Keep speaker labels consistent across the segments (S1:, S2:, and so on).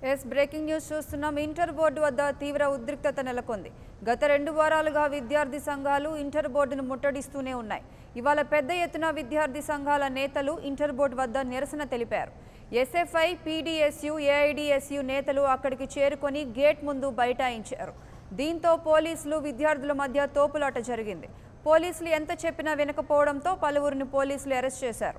S1: Yes breaking news చూస్తున్నాం inter board వద్ద తీవ్ర ఉద్రిక్తత నెలకొంది గత రెండు వారాలుగా విద్యార్థి సంఘాలు ఇంటర్ బోర్డును ముట్టడిస్తూనే ఉన్నాయి ఇవాళ పెద్ద ఎత్తున విద్యార్థి సంఘాల నేతలు ఇంటర్ బోర్డు వద్ద నిరసన తెలిపారు ఎస్ఎఫ్ఐ పీడీఎస్యు ఏఐడిఎస్యు నేతలు అక్కడికి చేరుకొని గేట్ ముందు బైఠాయించారు దీంతో పోలీసులు విద్యార్థుల మధ్య తోపులాట జరిగింది పోలీసులు ఎంత చెప్పినా వినకపోవడంతో పలువురిని పోలీసులు అరెస్ట్ చేశారు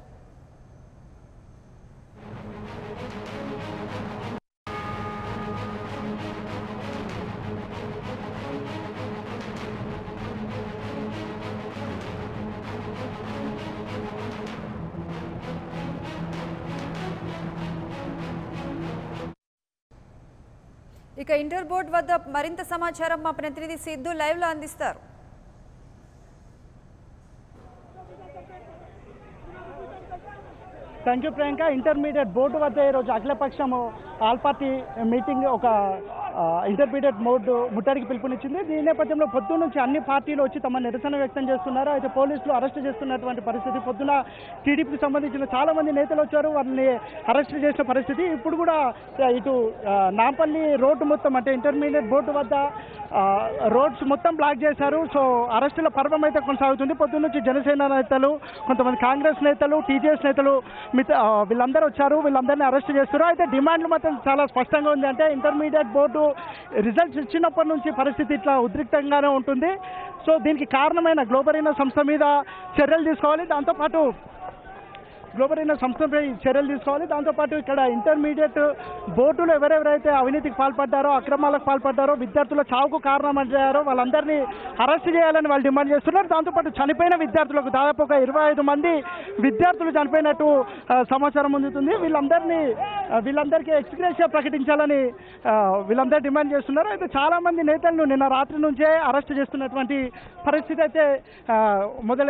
S1: ఇక ఇంటర్ బోర్డు వద్ద మరింత సమాచారం మా ప్రతినిధి సిద్ధు లైవ్లో అందిస్తారు
S2: thank you Priyanka intermediate board వద్ద ఈరోజు అఖిలపక్షం ఆల్ పార్టీ మీటింగ్ ఒక ఆ, ఇంటర్మీడియట్ బోర్డు ముట్టడికి పిలుపునిచ్చింది దీని నేపథ్యంలో పొద్దున్న నుంచి అన్ని పార్టీలు వచ్చి తమ నిరసన వ్యక్తం చేస్తున్నారు అయితే పోలీసులు అరెస్ట్ చేస్తున్నటువంటి పరిస్థితి పొద్దున టీడీపీకి సంబంధించిన చాలా మంది నేతలు వచ్చారు వారిని అరెస్ట్ చేసిన పరిస్థితి ఇప్పుడు కూడా ఆ, ఇటు ఆ, నాంపల్లి రోడ్డు మొత్తం అంటే ఇంటర్మీడియట్ బోర్డు వద్ద ఆ, రోడ్స్ మొత్తం బ్లాక్ చేశారు సో అరెస్టుల పర్వం అయితే కొనసాగుతుంది పొద్దున్న నుంచి జనసేన నేతలు కొంతమంది కాంగ్రెస్ నేతలు టీజేఎస్ నేతలు మిగతా ఆ, వీళ్ళందరూ వచ్చారు వీళ్ళందరినీ అరెస్ట్ చేస్తారు అయితే డిమాండ్లు మాత్రం చాలా స్పష్టంగా ఉంది అంటే ఇంటర్మీడియట్ బోర్డు రిజల్ట్స్ ఇచ్చినప్పటి నుంచి పరిస్థితి ఇట్లా ఉద్రిక్తంగానే ఉంటుంది సో దీనికి కారణమైన గ్లోబరీనా సంస్థ మీద చర్యలు తీసుకోవాలి దాంతోపాటు గ్లోబరీనా సంస్థపై చర్యలు తీసుకోవాలి దాంతోపాటు ఇక్కడ ఇంటర్మీడియట్ బోర్డులు ఎవరెవరైతే అవినీతికి పాల్పడ్డారో అక్రమాలకు పాల్పడ్డారో విద్యార్థుల చావుకు కారణమయ్యారో వాళ్ళందరినీ అరెస్ట్ చేయాలని వాళ్ళు డిమాండ్ చేస్తున్నారు దాంతోపాటు చనిపోయిన విద్యార్థులకు దాదాపు ఒక ఇరవై ఐదు మంది విద్యార్థులు చనిపోయినట్టు ఆ, సమాచారం అందుతుంది వీళ్ళందరినీ ఆ, వీళ్ళందరికీ ఎక్స్గ్రేషియా ప్రకటించాలని ఆ, వీళ్ళందరూ డిమాండ్ చేస్తున్నారు అయితే చాలా మంది నేతలను నిన్న రాత్రి నుంచే అరెస్ట్ చేస్తున్నటువంటి పరిస్థితి అయితే ఆ, మొదలై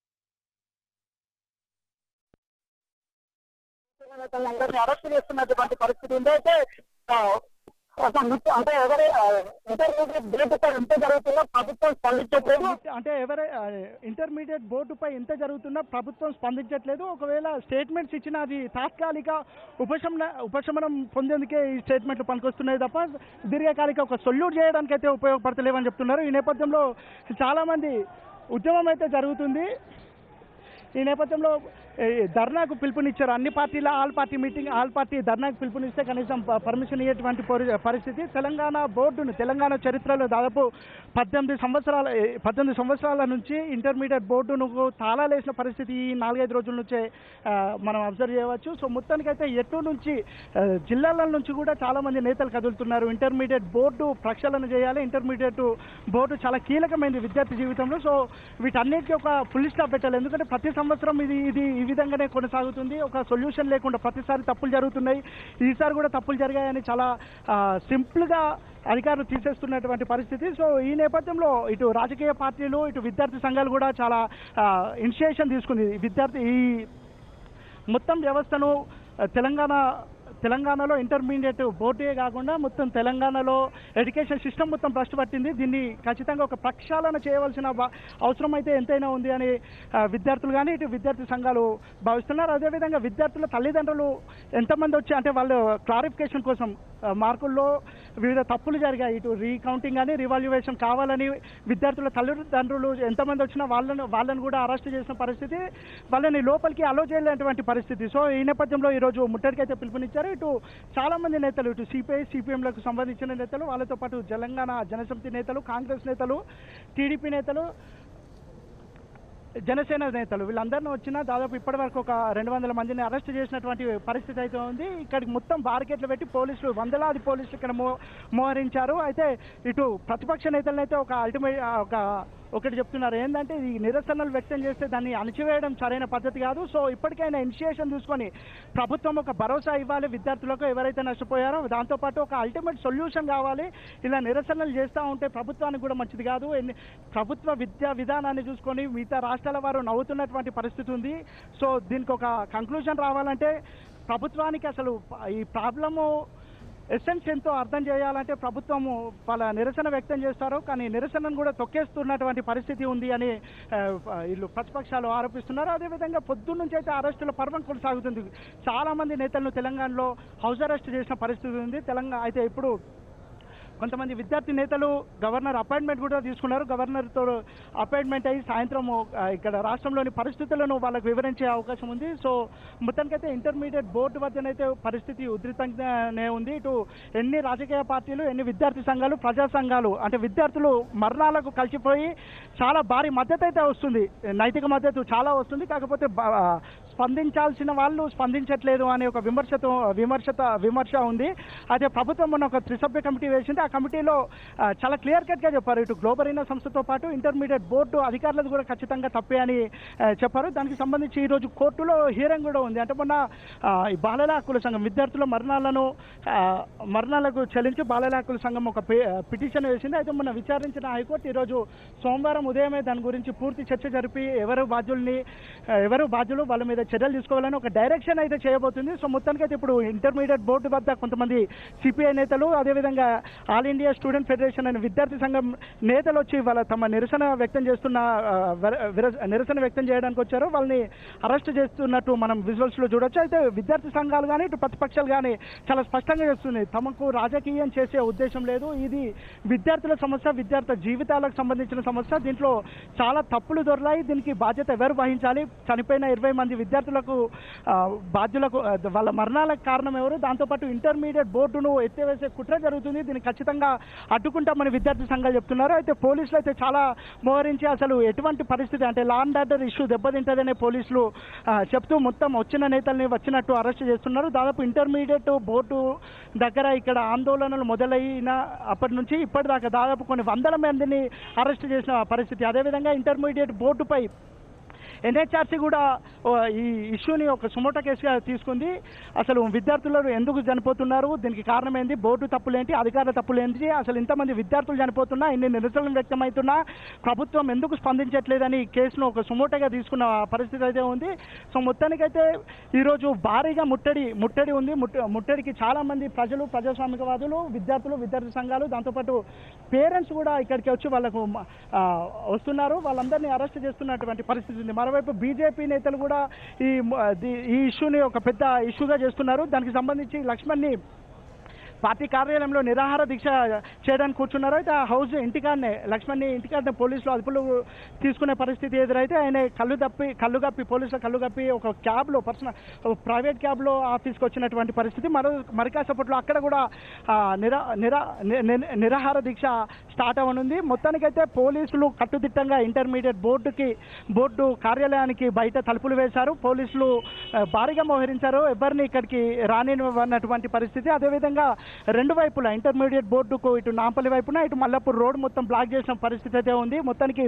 S2: అందరినీ అరెస్ట్ చేస్తున్నటువంటి పరిస్థితి ఉంది అయితే ఆ, ఒక ముఖ్య- అంటే ఎవరి ఇంటర్మీడియట్ బోర్డుపై ఎంత జరుగుతుందో ప్రభుత్వం స్పందించట్లేదు అంటే ఎవరై ఇంటర్మీడియట్ బోర్డుపై ఎంత జరుగుతున్నా ప్రభుత్వం స్పందించట్లేదు ఒకవేళ స్టేట్మెంట్స్ ఇచ్చిన అది తాత్కాలిక ఉపశమన ఉపశమనం పొందేందుకే ఈ స్టేట్మెంట్లు పనికొస్తున్నాయి తప్ప దీర్ఘకాలిక ఒక సొల్యూట్ చేయడానికి అయితే ఉపయోగపడతలేవని చెప్తున్నారు ఈ నేపథ్యంలో చాలా మంది ఉద్యమం అయితే జరుగుతుంది ఈ నేపథ్యంలో ఏ, ధర్నాకు పిలుపునిచ్చారు అన్ని పార్టీల all party meeting all party ధర్నాకు పిలుపునిస్తే కనీసం ప- పర్మిషన్ ఇయ్యేటువంటి పరి- పరిస్థితి తెలంగాణ బోర్డును తెలంగాణ చరిత్రలో దాదాపు పద్దెనిమిది సంవత్సరాల ఏ, పద్దెనిమిది సంవత్సరాల నుంచి ఇంటర్మీడియట్ బోర్డును తాళాలేసిన పరిస్థితి ఈ నాలుగైదు రోజుల నుంచే ఆ, మనం అబ్జర్వ్ చేయవచ్చు సో మొత్తానికైతే ఎటు నుంచి ఆ, జిల్లాల నుంచి కూడా చాలా మంది నేతలు కదులుతున్నారు ఇంటర్మీడియట్ బోర్డు ప్రక్షాళన చేయాలి ఇంటర్మీడియట్ బోర్డు చాలా కీలకమైనది విద్యార్థి జీవితంలో సో వీటన్నిటికీ ఒక ఫుల్ స్టాప్ పెట్టాలి ఎందుకంటే ప్రతి సంవత్సరం ఇది ఇది ఈ విధంగానే కొనసాగుతుంది ఒక సొల్యూషన్ లేకుండా ప్రతిసారి తప్పులు జరుగుతున్నాయి ఈసారి కూడా తప్పులు జరిగాయని చాలా ఆ, సింపుల్గా అధికారులు తీసేస్తున్నటువంటి పరిస్థితి సో ఈ నేపథ్యంలో ఇటు రాజకీయ పార్టీలు ఇటు విద్యార్థి సంఘాలు కూడా చాలా ఇనిషియేషన్ తీసుకుంది ఈ విద్యార్థి ఈ మొత్తం వ్యవస్థను ఆ, తెలంగాణ తెలంగాణలో ఇంటర్మీడియట్ బోర్డే కాకుండా మొత్తం తెలంగాణలో ఎడ్యుకేషన్ సిస్టమ్ మొత్తం భ్రష్టు పట్టింది దీన్ని ఖచ్చితంగా ఒక ప్రక్షాళన చేయవలసిన బా- అవసరం అయితే ఎంతైనా ఉంది అని ఆ, విద్యార్థులు కానీ ఇటు విద్యార్థి సంఘాలు భావిస్తున్నారు అదేవిధంగా విద్యార్థుల తల్లిదండ్రులు ఎంతమంది వచ్చి అంటే వాళ్ళు క్లారిఫికేషన్ కోసం ఆ, మార్కుల్లో వివిధ తప్పులు జరిగాయి ఇటు రీకౌంటింగ్ కానీ రివాల్యుయేషన్ కావాలని విద్యార్థుల తల్లిదండ్రులు ఎంతమంది వచ్చినా వాళ్ళను వాళ్ళని కూడా అరెస్ట్ చేసిన పరిస్థితి వాళ్ళని లోపలికి అలో చేయలేనటువంటి పరిస్థితి సో ఈ నేపథ్యంలో ఈరోజు ముట్టడికైతే పిలుపునిచ్చారు ఇటు చాలా మంది నేతలు ఇటు సిపిఐ సిపిఎంలకు సంబంధించిన నేతలు వాళ్ళతో పాటు తెలంగాణ జనసమితి నేతలు కాంగ్రెస్ నేతలు టీడీపీ నేతలు జనసేన నేతలు వీళ్ళందరినీ వచ్చినా దాదాపు ఇప్పటి వరకు ఒక రెండు వందల మందిని అరెస్ట్ చేసినటువంటి పరిస్థితి అయితే ఉంది ఇక్కడికి మొత్తం బారికేట్లు పెట్టి పోలీసులు వందలాది పోలీసులు ఇక్కడ మో మోహరించారు అయితే ఇటు ప్రతిపక్ష నేతలను అయితే ఒక అల్టిమేట్ ఒక ఒకటి చెప్తున్నారు ఏంటంటే ఈ నిరసనలు వ్యక్తం చేస్తే దాన్ని అణచివేయడం సరైన పద్ధతి కాదు సో ఇప్పటికైనా ఇనిషియేషన్ తీసుకొని ప్రభుత్వం ఒక భరోసా ఇవ్వాలి విద్యార్థులకు ఎవరైతే నష్టపోయారో దాంతోపాటు ఒక అల్టిమేట్ సొల్యూషన్ కావాలి ఇలా నిరసనలు చేస్తూ ఉంటే ప్రభుత్వానికి కూడా మంచిది కాదు ఎన్ని- ప్రభుత్వ విద్యా విధానాన్ని చూసుకొని మిగతా రాష్ట్రాల వారు నవ్వుతున్నటువంటి పరిస్థితి ఉంది సో దీనికి ఒక కంక్లూజన్ రావాలంటే ప్రభుత్వానికి అసలు ఈ ప్రాబ్లము ఎసెన్స్ ఎంతో అర్థం చేయాలంటే ప్రభుత్వం వాళ్ళ నిరసన వ్యక్తం చేస్తారు కానీ నిరసనను కూడా తొక్కేస్తున్నటువంటి పరిస్థితి ఉంది అని ఆ, వీళ్ళు ప్రతిపక్షాలు ఆరోపిస్తున్నారు అదేవిధంగా పొద్దున్న నుంచి అయితే అరెస్టుల పర్వం కొనసాగుతుంది చాలా మంది నేతలను తెలంగాణలో హౌస్ అరెస్ట్ చేసిన పరిస్థితి ఉంది తెలంగాణ అయితే ఇప్పుడు కొంతమంది విద్యార్థి నేతలు గవర్నర్ అపాయింట్మెంట్ కూడా తీసుకున్నారు గవర్నర్తో అపాయింట్మెంట్ అయ్యి సాయంత్రం ఆ, ఇక్కడ రాష్ట్రంలోని పరిస్థితులను వాళ్ళకు వివరించే అవకాశం ఉంది సో మొత్తానికైతే ఇంటర్మీడియట్ బోర్డు వద్దనైతే పరిస్థితి ఉధృతంగానే ఉంది ఇటు ఎన్ని రాజకీయ పార్టీలు ఎన్ని విద్యార్థి సంఘాలు ప్రజా సంఘాలు అంటే విద్యార్థులు మరణాలకు కలిసిపోయి చాలా భారీ మద్దతు అయితే వస్తుంది నైతిక మద్దతు చాలా వస్తుంది కాకపోతే బా- స్పందించాల్సిన వాళ్ళు స్పందించట్లేదు అనే ఒక విమర్శతో విమర్శత విమర్శ ఉంది అయితే ప్రభుత్వం మొన్న ఒక త్రిసభ్య కమిటీ వేసింది ఆ కమిటీలో ఆ, చాలా క్లియర్ కట్గా చెప్పారు ఇటు గ్లోబరీనా సంస్థతో పాటు ఇంటర్మీడియట్ బోర్డు అధికారులది కూడా ఖచ్చితంగా తప్పే అని ఆ, చెప్పారు దానికి సంబంధించి ఈరోజు కోర్టులో హియరింగ్ కూడా ఉంది అంటే మొన్న ఆ, ఈ బాలల హక్కుల సంఘం విద్యార్థుల మరణాలను ఆ, మరణాలకు చెల్లించి బాలల హక్కుల సంఘం ఒక పి- పిటిషన్ వేసింది అయితే మొన్న విచారించిన హైకోర్టు ఈరోజు సోమవారం ఉదయమే దాని గురించి పూర్తి చర్చ జరిపి ఎవరు బాధ్యుల్ని ఆ, ఎవరు బాధ్యులు వాళ్ళ మీద చర్యలు తీసుకోవాలని ఒక డైరెక్షన్ అయితే చేయబోతుంది సో మొత్తానికి అయితే ఇప్పుడు ఇంటర్మీడియట్ బోర్డు వద్ద కొంతమంది సిపిఐ నేతలు అదేవిధంగా ఆల్ ఇండియా స్టూడెంట్ ఫెడరేషన్ అనే విద్యార్థి సంఘం నేతలు వచ్చి వాళ్ళ తమ నిరసన వ్యక్తం చేస్తున్న ఆ, వర- విర- నిరసన వ్యక్తం చేయడానికి వచ్చారు వాళ్ళని అరెస్ట్ చేస్తున్నట్టు మనం విజువల్స్ లో చూడొచ్చు అయితే విద్యార్థి సంఘాలు కానీ ఇటు ప్రతిపక్షాలు కానీ చాలా స్పష్టంగా చేస్తుంది తమకు రాజకీయం చేసే ఉద్దేశం లేదు ఇది విద్యార్థుల సమస్య విద్యార్థి జీవితాలకు సంబంధించిన సమస్య దీంట్లో చాలా తప్పులు దొరలాయి దీనికి బాధ్యత ఎవరు వహించాలి చనిపోయిన ఇరవై మంది విద్యార్థులకు ఆ, బాధ్యులకు ఆ, వాళ్ళ మరణాలకు కారణం ఎవరు దాంతోపాటు ఇంటర్మీడియట్ బోర్డును ఎత్తివేసే కుట్ర జరుగుతుంది దీన్ని ఖచ్చితంగా అడ్డుకుంటామని విద్యార్థి సంఘాలు చెప్తున్నారు అయితే పోలీసులు అయితే చాలా మోహరించి అసలు ఎటువంటి పరిస్థితి అంటే లా అండ్ ఆర్డర్ ఇష్యూ దెబ్బతింటదనే పోలీసులు ఆ, చెప్తూ మొత్తం వచ్చిన నేతల్ని వచ్చినట్టు అరెస్ట్ చేస్తున్నారు దాదాపు ఇంటర్మీడియట్ బోర్డు దగ్గర ఇక్కడ ఆందోళనలు మొదలైన అప్పటి నుంచి ఇప్పటిదాకా దాదాపు కొన్ని వందల మందిని అరెస్ట్ చేసిన పరిస్థితి అదేవిధంగా ఇంటర్మీడియట్ బోర్డుపై ఎన్హెచ్ఆర్సీ కూడా ఓ, ఈ ఇష్యూని ఒక సుమోట కేసుగా తీసుకుంది అసలు విద్యార్థులు ఎందుకు చనిపోతున్నారు దీనికి కారణం ఏంటి బోర్డు తప్పులేంటి అధికారుల తప్పులేంటి అసలు ఇంతమంది విద్యార్థులు చనిపోతున్నా ఇన్ని నిరసనలు వ్యక్తమవుతున్నా ప్రభుత్వం ఎందుకు స్పందించట్లేదని ఈ కేసును ఒక సుమోటగా తీసుకున్న పరిస్థితి అయితే ఉంది సో మొత్తానికైతే ఈరోజు భారీగా ముట్టడి ముట్టడి ఉంది ముట్ట ముట్టడికి చాలా మంది ప్రజలు ప్రజాస్వామికవాదులు విద్యార్థులు విద్యార్థి సంఘాలు దాంతోపాటు పేరెంట్స్ కూడా ఇక్కడికి వచ్చి వాళ్ళకు మ- ఆ, వస్తున్నారు వాళ్ళందరినీ అరెస్ట్ చేస్తున్నటువంటి పరిస్థితి ఉంది మరోవైపు బీజేపీ నేతలు కూడా ఈ మ- ది- ఈ ఇష్యూని ఒక పెద్ద ఇష్యూగా చేస్తున్నారు దానికి సంబంధించి లక్ష్మణ్ని పార్టీ కార్యాలయంలో నిరాహార దీక్ష చేయడానికి కూర్చున్నారు అయితే ఆ హౌస్ ఇంటికాడనే లక్ష్మణ్ని ఇంటికాడనే పోలీసులు అదుపులో తీసుకునే పరిస్థితి ఎదురైతే ఆయన కళ్ళు తప్పి కళ్ళు కప్పి పోలీసుల కళ్ళు కప్పి ఒక క్యాబ్లో పర్సనల్ ప్రైవేట్ క్యాబ్లో ఆఫీస్కి వచ్చినటువంటి పరిస్థితి మరో మరి కాసేపట్లో అక్కడ కూడా ఆ, నిరా నిరా ని- ని- నిరాహార దీక్ష స్టార్ట్ అవ్వనుంది మొత్తానికైతే పోలీసులు కట్టుదిట్టంగా ఇంటర్మీడియట్ బోర్డుకి బోర్డు కార్యాలయానికి బయట తలుపులు వేశారు పోలీసులు ఆ, భారీగా మోహరించారు ఎవరిని ఇక్కడికి రానివ్వనటువంటి పరిస్థితి అదేవిధంగా రెండు వైపులా ఇంటర్మీడియట్ బోర్డుకు ఇటు నాంపల్లి వైపున ఇటు మల్లాపూర్ రోడ్ మొత్తం బ్లాక్ చేసిన పరిస్థితి అయితే ఉంది మొత్తానికి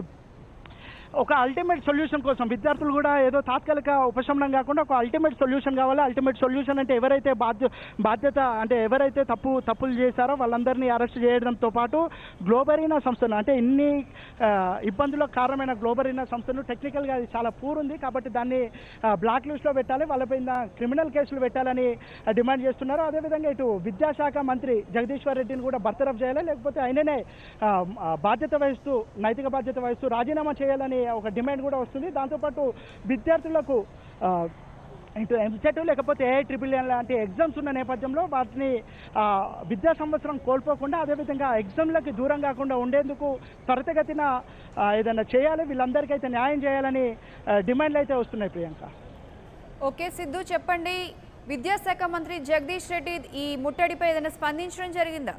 S2: ఒక అల్టిమేట్ సొల్యూషన్ కోసం విద్యార్థులు కూడా ఏదో తాత్కాలిక ఉపశమనం కాకుండా ఒక అల్టిమేట్ సొల్యూషన్ కావాలి అల్టిమేట్ సొల్యూషన్ అంటే ఎవరైతే బాధ్య బాధ్యత అంటే ఎవరైతే తప్పు తప్పులు చేశారో వాళ్ళందరినీ అరెస్ట్ చేయడంతో పాటు గ్లోబరీనా సంస్థను అంటే ఇన్ని ఆ, ఇబ్బందులకు కారణమైన గ్లోబరీనా సంస్థను టెక్నికల్గా అది చాలా పూర్ ఉంది కాబట్టి దాన్ని బ్లాక్ లిస్ట్లో పెట్టాలి వాళ్ళపైన క్రిమినల్ కేసులు పెట్టాలని ఆ, డిమాండ్ చేస్తున్నారు అదేవిధంగా ఇటు విద్యాశాఖ మంత్రి జగదీశ్వర్ రెడ్డిని కూడా బర్తరఫ్ చేయాలి లేకపోతే ఆయననే ఆ, ఆ, బాధ్యత వహిస్తూ నైతిక బాధ్యత వహిస్తూ రాజీనామా చేయాలని ఒక డిమాండ్ కూడా వస్తుంది దాంతోపాటు విద్యార్థులకు ఆ, ఇటు ఎంసెట్ లేకపోతే ఏఐ ట్రిపుల్ ఎన్ లాంటి ఎగ్జామ్స్ ఉన్న నేపథ్యంలో వాటిని ఆ, విద్యా సంవత్సరం కోల్పోకుండా అదేవిధంగా ఎగ్జామ్లకి దూరం కాకుండా ఉండేందుకు త్వరితగతిన ఆ, ఏదైనా చేయాలి వీళ్ళందరికీ న్యాయం చేయాలని ఆ, డిమాండ్లు అయితే వస్తున్నాయి ప్రియాంక
S1: ఓకే సిద్ధు చెప్పండి విద్యాశాఖ మంత్రి జగదీష్ రెడ్డి ఈ ముట్టడిపై ఏదైనా స్పందించడం జరిగిందా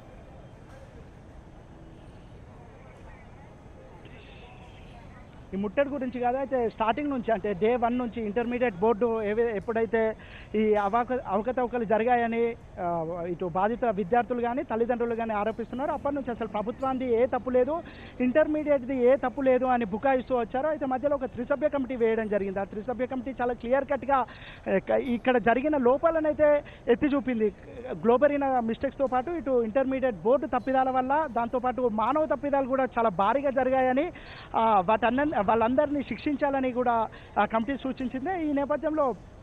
S2: ఈ ముట్టడి గురించి కాదు అయితే స్టార్టింగ్ నుంచి అంటే డే వన్ నుంచి ఇంటర్మీడియట్ బోర్డు ఏవే ఎప్పుడైతే ఈ అవక అవకతవకలు జరిగాయని ఆ, ఇటు బాధిత విద్యార్థులు కానీ తల్లిదండ్రులు కానీ ఆరోపిస్తున్నారు అప్పటి నుంచి అసలు ప్రభుత్వానికి ఏ తప్పు లేదు ఇంటర్మీడియట్ది ఏ తప్పు లేదు అని బుకాయిస్తూ వచ్చారు అయితే మధ్యలో ఒక త్రిసభ్య కమిటీ వేయడం జరిగింది ఆ త్రిసభ్య కమిటీ చాలా క్లియర్ కట్గా ఇక్కడ జరిగిన లోపాలనైతే ఎత్తి చూపింది గ్లోబరీన మిస్టేక్స్తో పాటు ఇటు ఇంటర్మీడియట్ బోర్డు తప్పిదాల వల్ల దాంతోపాటు మానవ తప్పిదాలు కూడా చాలా భారీగా జరిగాయని ఆ, వాటన్న వాళ్ళందరినీ శిక్షించాలని కూడా ఆ కమిటీ సూచించింది ఈ నేపథ్యంలో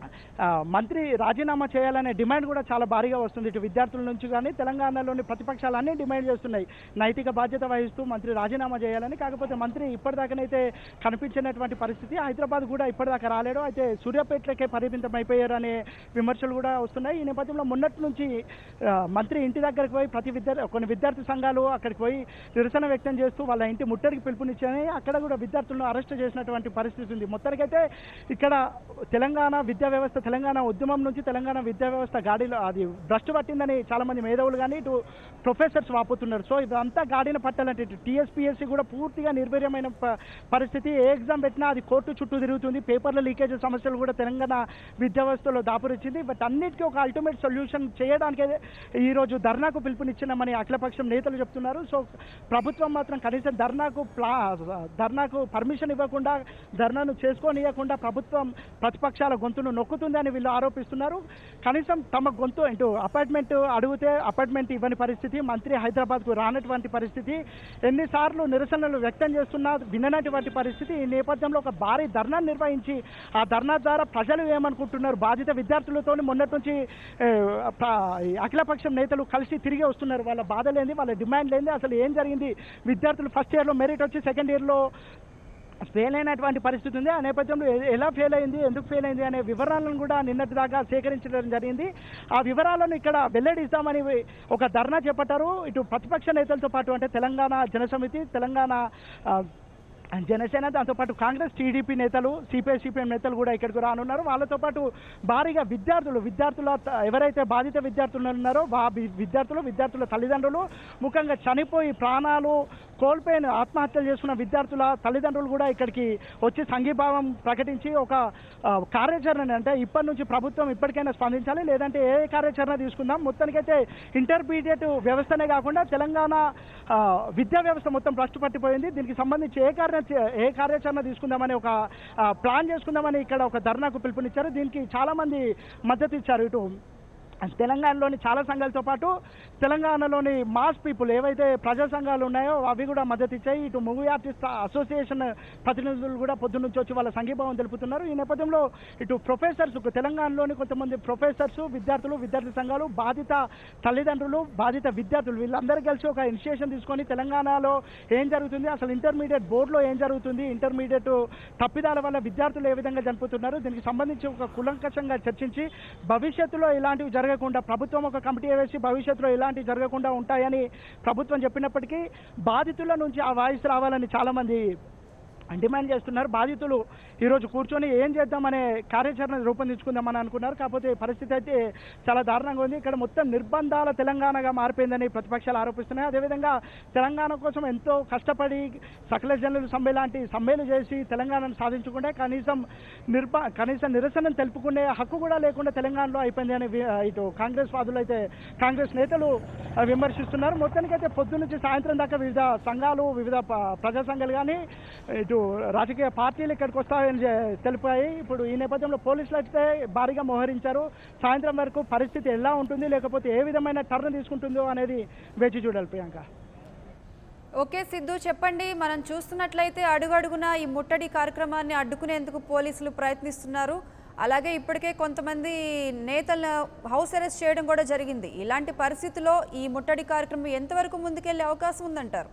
S2: ఆ, మంత్రి రాజీనామా చేయాలనే డిమాండ్ కూడా చాలా భారీగా వస్తుంది ఇటు విద్యార్థుల నుంచి కానీ తెలంగాణలోని ప్రతిపక్షాలు అన్నీ డిమాండ్ చేస్తున్నాయి నైతిక బాధ్యత వహిస్తూ మంత్రి రాజీనామా చేయాలని కాకపోతే మంత్రి ఇప్పటిదాకానైతే కనిపించినటువంటి పరిస్థితి హైదరాబాద్ కూడా ఇప్పటిదాకా రాలేడు అయితే సూర్యాపేటలకే పరిమితం అయిపోయారు అనే విమర్శలు కూడా వస్తున్నాయి ఈ నేపథ్యంలో మొన్నటి నుంచి ఆ, మంత్రి ఇంటి దగ్గరికి పోయి ప్రతి విద్యార్థి కొన్ని విద్యార్థి సంఘాలు అక్కడికి పోయి నిరసన వ్యక్తం చేస్తూ వాళ్ళ ఇంటి ముట్టడికి పిలుపునిచ్చాయి అక్కడ కూడా విద్యార్థులను అరెస్ట్ చేసినటువంటి పరిస్థితి ఉంది మొత్తానికైతే ఇక్కడ తెలంగాణ విద్యా వ్యవస్థ తెలంగాణ ఉద్యమం నుంచి తెలంగాణ విద్యా వ్యవస్థ గాడిలో అది భ్రష్టు పట్టిందని చాలా మంది మేధావులు కానీ ఇటు ప్రొఫెసర్స్ వాపోతున్నారు సో ఇదంతా గాడిన పట్టాలంటే ఇటు టీఎస్పీఎస్సీ కూడా పూర్తిగా నిర్వీర్యమైన ప- పరిస్థితి ఏ ఎగ్జామ్ పెట్టినా అది కోర్టు చుట్టూ తిరుగుతుంది పేపర్ల లీకేజ్ సమస్యలు కూడా తెలంగాణ విద్యా వ్యవస్థలో దాపురించింది బట్ అన్నిటికీ ఒక అల్టిమేట్ సొల్యూషన్ చేయడానికే ఈరోజు ధర్నాకు పిలుపునిచ్చినామని అఖిలపక్షం నేతలు చెప్తున్నారు సో ప్రభుత్వం మాత్రం కనీసం ధర్నాకు ప్లా ధర్నాకు పర్మిషన్ ఇవ్వకుండా ధర్నాను చేసుకోనియకుండా ప్రభుత్వం ప్రతిపక్షాల గొంతును నొక్కుతుందని వీళ్ళు ఆరోపిస్తున్నారు కనీసం తమ గొంతు ఇటు అపార్ట్మెంట్ అడిగితే అపార్ట్మెంట్ ఇవ్వని పరిస్థితి మంత్రి హైదరాబాద్కు రానటువంటి పరిస్థితి ఎన్నిసార్లు నిరసనలు వ్యక్తం చేస్తున్నా విననటువంటి పరిస్థితి ఈ నేపథ్యంలో ఒక భారీ ధర్నా నిర్వహించి ఆ ధర్నా ద్వారా ప్రజలు ఏమనుకుంటున్నారు బాధిత విద్యార్థులతో మొన్నటి నుంచి ఏ, ప్ర- ఈ అఖిలపక్షం నేతలు కలిసి తిరిగి వస్తున్నారు వాళ్ళ బాధ లేని వాళ్ళ డిమాండ్ లేని అసలు ఏం జరిగింది విద్యార్థులు ఫస్ట్ ఇయర్లో మెరిట్ వచ్చి సెకండ్ ఇయర్లో ఫెయిల్ అయినటువంటి పరిస్థితి ఉంది ఆ నేపథ్యంలో ఎ- ఎలా ఫెయిల్ అయింది ఎందుకు ఫెయిల్ అయింది అనే వివరాలను కూడా నిన్నటి దాకా సేకరించడం జరిగింది ఆ వివరాలను ఇక్కడ వెల్లడిస్తామని ఒక ధర్నా చేపట్టారు ఇటు ప్రతిపక్ష నేతలతో పాటు అంటే తెలంగాణ జనసమితి తెలంగాణ ఆ, జనసేన దాంతోపాటు కాంగ్రెస్ టీడీపీ నేతలు సిపిఐ సిపిఎం నేతలు కూడా ఇక్కడికి రానున్నారు వాళ్ళతో పాటు భారీగా విద్యార్థులు విద్యార్థుల త- ఎవరైతే బాధిత విద్యార్థులు ఉన్నారో వా వి- విద్యార్థులు విద్యార్థుల తల్లిదండ్రులు ముఖ్యంగా చనిపోయి ప్రాణాలు కోల్పోయిన ఆత్మహత్యలు చేసుకున్న విద్యార్థుల తల్లిదండ్రులు కూడా ఇక్కడికి వచ్చి సంఘీభావం ప్రకటించి ఒక ఆ, కార్యాచరణ అంటే ఇప్పటి నుంచి ప్రభుత్వం ఇప్పటికైనా స్పందించాలి లేదంటే ఏ కార్యాచరణ తీసుకుందాం మొత్తానికైతే ఇంటర్మీడియట్ వ్యవస్థనే కాకుండా తెలంగాణ ఆ, విద్యా వ్యవస్థ మొత్తం భ్రష్టు పట్టిపోయింది దీనికి సంబంధించి ఏ కార్య ఏ కార్యాచరణ తీసుకుందామని ఒక ఆ, ప్లాన్ చేసుకుందామని ఇక్కడ ఒక ధర్నాకు పిలుపునిచ్చారు దీనికి చాలా మంది మద్దతు ఇచ్చారు ఇటు తెలంగాణలోని చాలా సంఘాలతో పాటు తెలంగాణలోని మాస్ పీపుల్ ఏవైతే ప్రజా సంఘాలు ఉన్నాయో అవి కూడా మద్దతు ఇచ్చాయి ఇటు మూవీ ఆర్టిస్ట్ అసోసియేషన్ ప్రతినిధులు కూడా పొద్దున్న నుంచి వచ్చి వాళ్ళ సంఘీభావం తెలుపుతున్నారు ఈ నేపథ్యంలో ఇటు ప్రొఫెసర్స్ తెలంగాణలోని కొంతమంది ప్రొఫెసర్స్ విద్యార్థులు విద్యార్థి సంఘాలు బాధిత తల్లిదండ్రులు బాధిత విద్యార్థులు వీళ్ళందరూ కలిసి ఒక ఇనిషియేషన్ తీసుకొని తెలంగాణలో ఏం జరుగుతుంది అసలు ఇంటర్మీడియట్ బోర్డులో ఏం జరుగుతుంది ఇంటర్మీడియట్ తప్పిదాల వల్ల విద్యార్థులు ఏ విధంగా చనిపోతున్నారు దీనికి సంబంధించి ఒక కులంకషంగా చర్చించి భవిష్యత్తులో ఇలాంటివి జరగకుండా ప్రభుత్వం ఒక కమిటీ వేసి భవిష్యత్తులో ఇలాంటివి జరగకుండా ఉంటాయని ప్రభుత్వం చెప్పినప్పటికీ బాధితుల నుంచి ఆ వాయిస్ రావాలని చాలామంది డిమాండ్ చేస్తున్నారు బాధితులు ఈరోజు కూర్చొని ఏం చేద్దామనే కార్యాచరణ రూపొందించుకుందామని అనుకున్నారు కాకపోతే పరిస్థితి అయితే చాలా దారుణంగా ఉంది ఇక్కడ మొత్తం నిర్బంధాల తెలంగాణగా మారిపోయిందని ప్రతిపక్షాలు ఆరోపిస్తున్నాయి అదేవిధంగా తెలంగాణ కోసం ఎంతో కష్టపడి సకల జనులు సమ్మె లాంటి సమ్మెలు చేసి తెలంగాణను సాధించుకుంటే కనీసం నిర్బ కనీసం నిరసన తెలుపుకునే హక్కు కూడా లేకుండా తెలంగాణలో అయిపోయింది అని వి- ఇటు కాంగ్రెస్ వాదులు అయితే కాంగ్రెస్ నేతలు ఆ, విమర్శిస్తున్నారు మొత్తానికైతే పొద్దు నుంచి సాయంత్రం దాకా వివిధ సంఘాలు వివిధ ప- ప్రజా సంఘాలు కానీ ఇటు రాజకీయ పార్టీలు ఇక్కడికి వస్తాయని చె- తెలిపాయి ఇప్పుడు ఈ నేపథ్యంలో పోలీసులు అయితే భారీగా మోహరించారు సాయంత్రం వరకు పరిస్థితి ఎలా ఉంటుంది లేకపోతే ఏ విధమైన టర్న్ తీసుకుంటుందో అనేది వేచి చూడాలి ప్రియాంక
S1: ఓకే సిద్ధు చెప్పండి మనం చూస్తున్నట్లయితే అడుగడుగునా ఈ ముట్టడి కార్యక్రమాన్ని అడ్డుకునేందుకు పోలీసులు ప్రయత్నిస్తున్నారు అలాగే ఇప్పటికే కొంతమంది నేతలను హౌస్ అరెస్ట్ చేయడం కూడా జరిగింది ఇలాంటి పరిస్థితుల్లో ఈ ముట్టడి కార్యక్రమం ఎంతవరకు ముందుకెళ్లే అవకాశం ఉందంటారు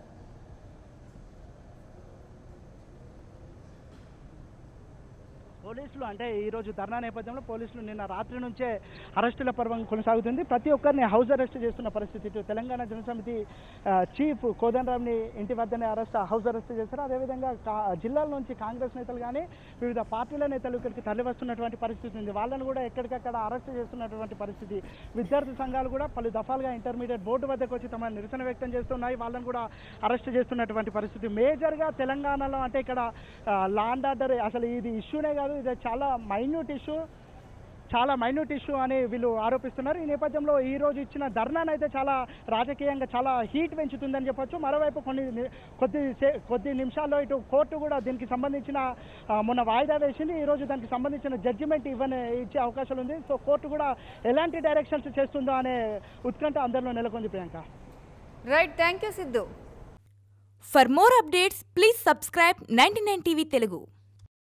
S2: పోలీసులు అంటే ఈ రోజు ధర్నా నేపథ్యంలో పోలీసులు నిన్న రాత్రి నుంచే అరెస్టుల పర్వం కొనసాగుతుంది ప్రతి ఒక్కరిని హౌస్ అరెస్ట్ చేస్తున్న పరిస్థితి ఇటు తెలంగాణ జనసమితి ఆ, చీఫ్ కోదండరామ్ని ఇంటి వద్దనే అరెస్ట్ హౌస్ అరెస్ట్ చేశారు అదేవిధంగా కా- జిల్లాల నుంచి కాంగ్రెస్ నేతలు కానీ వివిధ పార్టీల నేతలు ఇక్కడికి తరలి వస్తున్నటువంటి పరిస్థితి ఉంది వాళ్ళని కూడా ఎక్కడికక్కడ అరెస్ట్ చేస్తున్నటువంటి పరిస్థితి విద్యార్థి సంఘాలు కూడా పలు దఫాలుగా ఇంటర్మీడియట్ బోర్డు వద్దకు వచ్చి తమ నిరసన వ్యక్తం చేస్తున్నాయి వాళ్ళని కూడా అరెస్ట్ చేస్తున్నటువంటి పరిస్థితి మేజర్గా తెలంగాణలో అంటే ఇక్కడ లాండ్ ఆర్డర్ అసలు ఇది ఇష్యూనే కాదు ఇది చాలా మైన్యూట్ ఇష్యూ చాలా మైన్యూట్ ఇష్యూ అని వీళ్ళు ఆరోపిస్తున్నారు ఈ నేపథ్యంలో ఈ రోజు ఇచ్చిన ధర్నాను అయితే చాలా రాజకీయంగా చాలా హీట్ పెంచుతుందని చెప్పొచ్చు మరోవైపు కొన్ని ని- కొద్ది సే- కొద్ది నిమిషాల్లో ఇటు కోర్టు కూడా దీనికి సంబంధించిన ఆ, మొన్న వాయిదా వేసింది ఈ రోజు దానికి సంబంధించిన జడ్జిమెంట్ ఇవ్వని ఇచ్చే అవకాశం ఉంది సో కోర్టు కూడా ఎలాంటి డైరెక్షన్స్ చేస్తుందో అనే ఉత్కంఠ అందరిలో నెలకొంది Priyanka
S1: right thank you Siddhu
S3: For more updates, please subscribe 99 TV Telugu.